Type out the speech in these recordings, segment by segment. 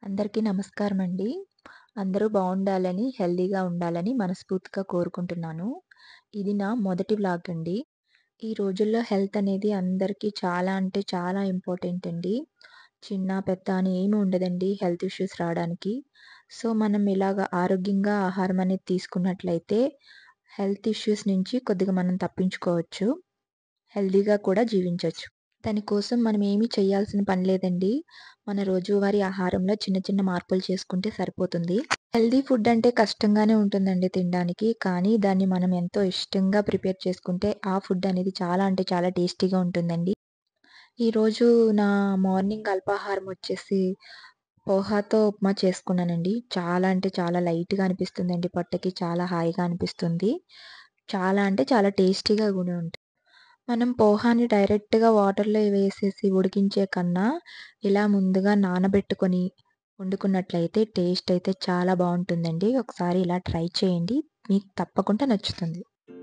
అందరికీ నమస్కారం అండి. అందరూ బావుండాలని, హెల్తీగా ఉండాలని మనస్ఫూర్తిగా కోరుకుంటున్నాను. ఇది నా మొదటి వ్లాగ్ అండి. ఈ రోజుల్లో హెల్త్ అనేది అందరికీ చాలా అంటే చాలా ఇంపార్టెంట్ అండి. చిన్న, పెద్ద అని ఏమి ఉండదండి హెల్త్ ఇష్యూస్ రాడానికి. సో, మనం ఇలాగ ఆరోగ్యంగా ఆహారం అనేది తీసుకున్నట్లయితే హెల్త్ ఇష్యూస్ నుంచి కొద్దిగా మనం తప్పించుకోవచ్చు. హెల్తీగా కూడా జీవించొచ్చు. దానికోసం మనం ఏమి చేయాల్సిన పని లేదండి. మన రోజువారీ ఆహారంలో చిన్న చిన్న మార్పులు చేసుకుంటే సరిపోతుంది. హెల్తీ ఫుడ్ అంటే కష్టంగానే ఉంటుందండి తినడానికి. కానీ దాన్ని మనం ఎంతో ఇష్టంగా ప్రిపేర్ చేసుకుంటే ఆ ఫుడ్ అనేది చాలా అంటే చాలా టేస్టీగా ఉంటుందండి. ఈరోజు నా మార్నింగ్ అల్పాహారం వచ్చేసి పోహాతో ఉప్మా చేసుకున్నానండి. చాలా అంటే చాలా లైట్‌గా అనిపిస్తుందండి పొట్టకి. చాలా హాయిగా అనిపిస్తుంది. చాలా అంటే చాలా టేస్టీగా కూడా ఉంటుంది. మనం పోహాని డైరెక్ట్‌గా వాటర్‌లో వేసేసి ఉడికించే కన్నా ఇలా ముందుగా నానబెట్టుకొని వండుకున్నట్లయితే టేస్ట్ అయితే చాలా బావుంటుందండి. ఒకసారి ఇలా ట్రై చేయండి. మీకు తప్పకుండా నచ్చుతుంది.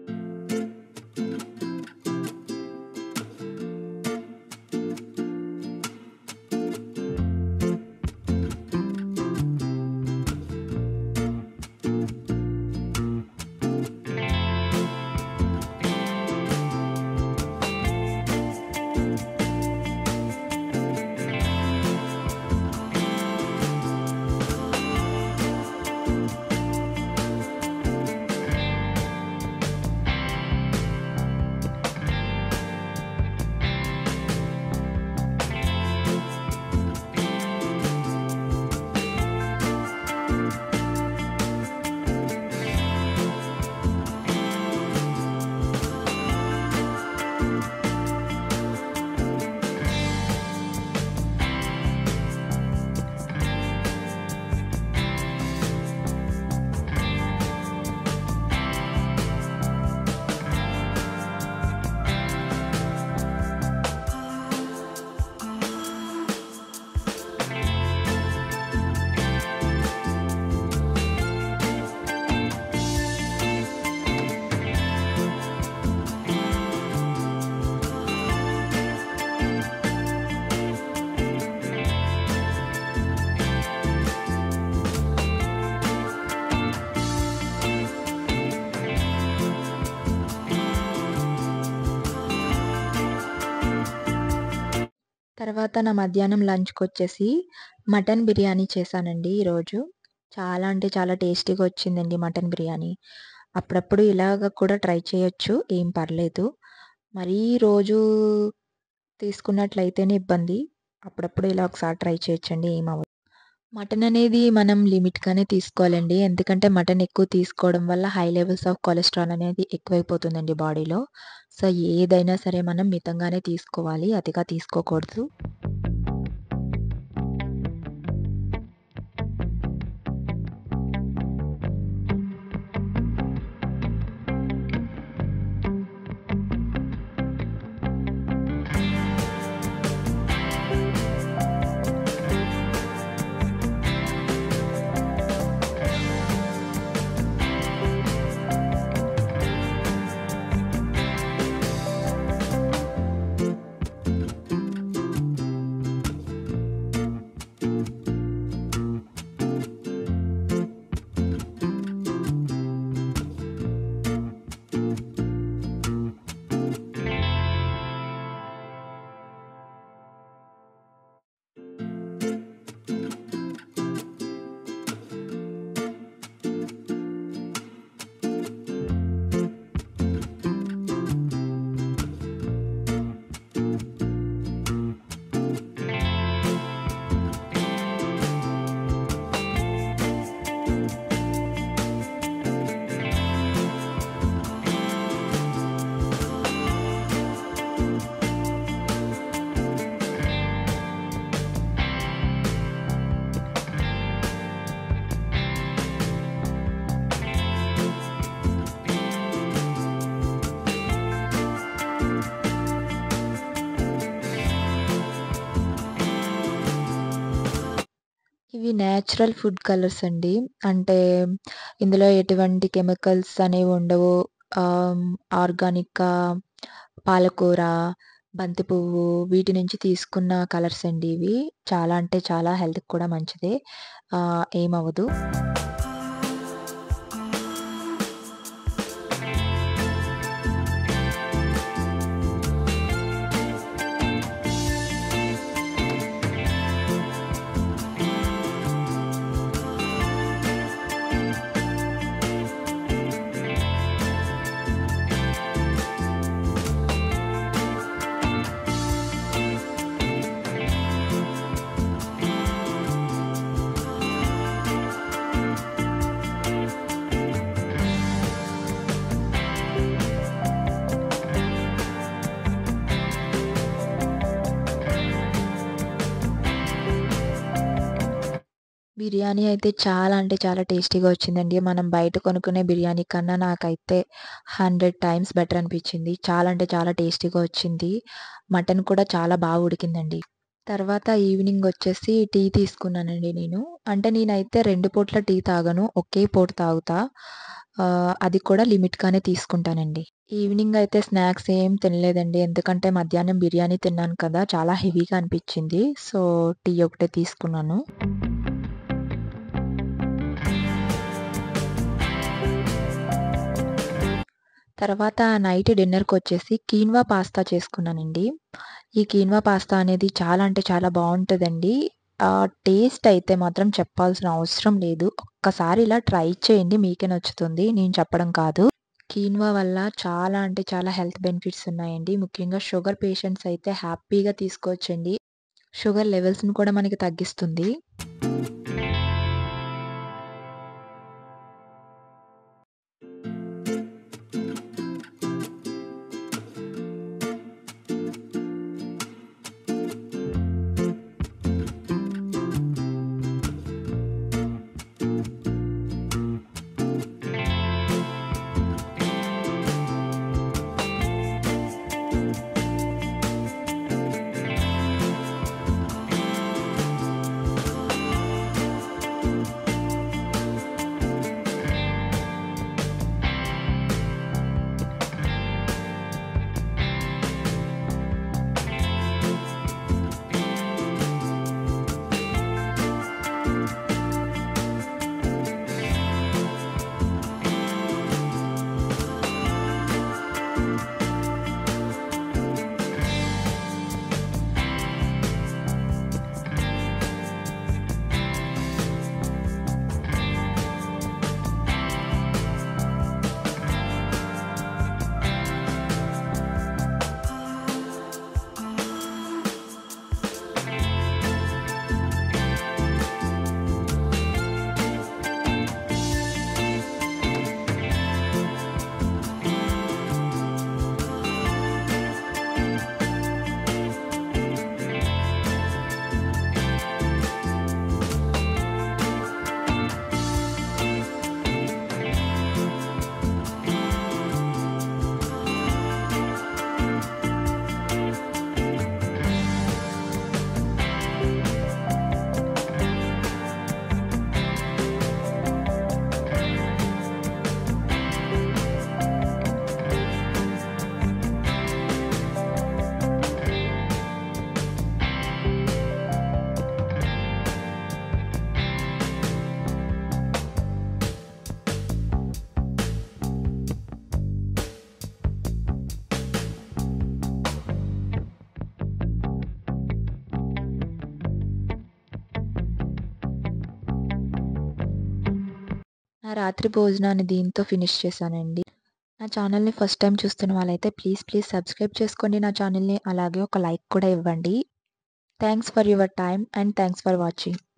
తర్వాత నా మధ్యాహ్నం లంచ్‌కొచ్చేసి మటన్ బిర్యానీ చేశానండి ఈరోజు. చాలా అంటే చాలా టేస్టీగా వచ్చిందండి మటన్ బిర్యానీ. అప్పుడప్పుడు ఇలాగ కూడా ట్రై చేయొచ్చు. ఏం పర్లేదు. మరీ రోజూ తీసుకున్నట్లయితేనే ఇబ్బంది. అప్పుడప్పుడు ఇలా ఒకసారి ట్రై చేయొచ్చండి. ఏమవ్వదు. మటన్ అనేది మనం లిమిట్‌గానే తీసుకోవాలండి. ఎందుకంటే మటన్ ఎక్కువ తీసుకోవడం వల్ల హై లెవెల్స్ ఆఫ్ కొలెస్ట్రాల్ అనేది ఎక్కువైపోతుందండి బాడీలో. సో, ఏదైనా సరే మనం మితంగానే తీసుకోవాలి. అతిగా తీసుకోకూడదు. ఇవి నేచురల్ ఫుడ్ కలర్స్ అండి. అంటే ఇందులో ఎటువంటి కెమికల్స్ అనేవి ఉండవు. ఆహ్, ఆర్గానిక్‌గా పాలకూర, బంతి పువ్వు వీటి నుంచి తీసుకున్న కలర్స్ అండి ఇవి. చాలా అంటే చాలా హెల్త్‌కి కూడా మంచిదే. ఆహ్, ఏమవ్వదు. బిర్యానీ అయితే చాలా అంటే చాలా టేస్టీగా వచ్చిందండి. మనం బయట కొనుక్కునే బిర్యానీ కన్నా నాకైతే 100 టైమ్స్ బెటర్ అనిపించింది. చాలా అంటే చాలా టేస్టీగా వచ్చింది. మటన్ కూడా చాలా బాగా ఉడికిందండి. తర్వాత ఈవినింగ్ వచ్చేసి టీ తీసుకున్నానండి నేను. అంటే నేనైతే 2 పూట్ల టీ తాగను. ఒకే పూట తాగుతా. ఆహ్, అది కూడా లిమిట్‌గానే తీసుకుంటానండి. ఈవినింగ్ అయితే స్నాక్స్ ఏం తినలేదండి. ఎందుకంటే మధ్యాహ్నం బిర్యానీ తిన్నాను కదా! చాలా హెవీగా అనిపించింది. సో, టీ ఒకటే తీసుకున్నాను. తర్వాత నైట్ డిన్నర్‌కొచ్చేసి కీన్వా పాస్తా చేసుకున్నానండి. ఈ కీన్వా పాస్తా అనేది చాలా అంటే చాలా బావుంటదండి. ఆహ్, టేస్ట్ అయితే మాత్రం చెప్పాల్సిన అవసరం లేదు. ఒక్కసారి ఇలా ట్రై చేయండి మీకే నచ్చుతుంది. నేను చెప్పడం కాదు. కీన్వా వల్ల చాలా అంటే చాలా హెల్త్ బెనిఫిట్స్ ఉన్నాయండి. ముఖ్యంగా షుగర్ పేషెంట్స్ అయితే హ్యాపీగా తీసుకోవచ్చండి. షుగర్ లెవెల్స్‌ని కూడా మనకి తగ్గిస్తుంది. నా రాత్రి భోజనాన్ని దీంతో ఫినిష్ చేశానండి. నా ఛానల్‌ని ఫస్ట్ టైమ్ చూస్తున్న వాళ్ళైతే ప్లీజ్, ప్లీజ్ సబ్స్క్రైబ్ చేసుకోండి నా ఛానల్‌ని. అలాగే ఒక లైక్ కూడా ఇవ్వండి. Thanks for your time and thanks for watching.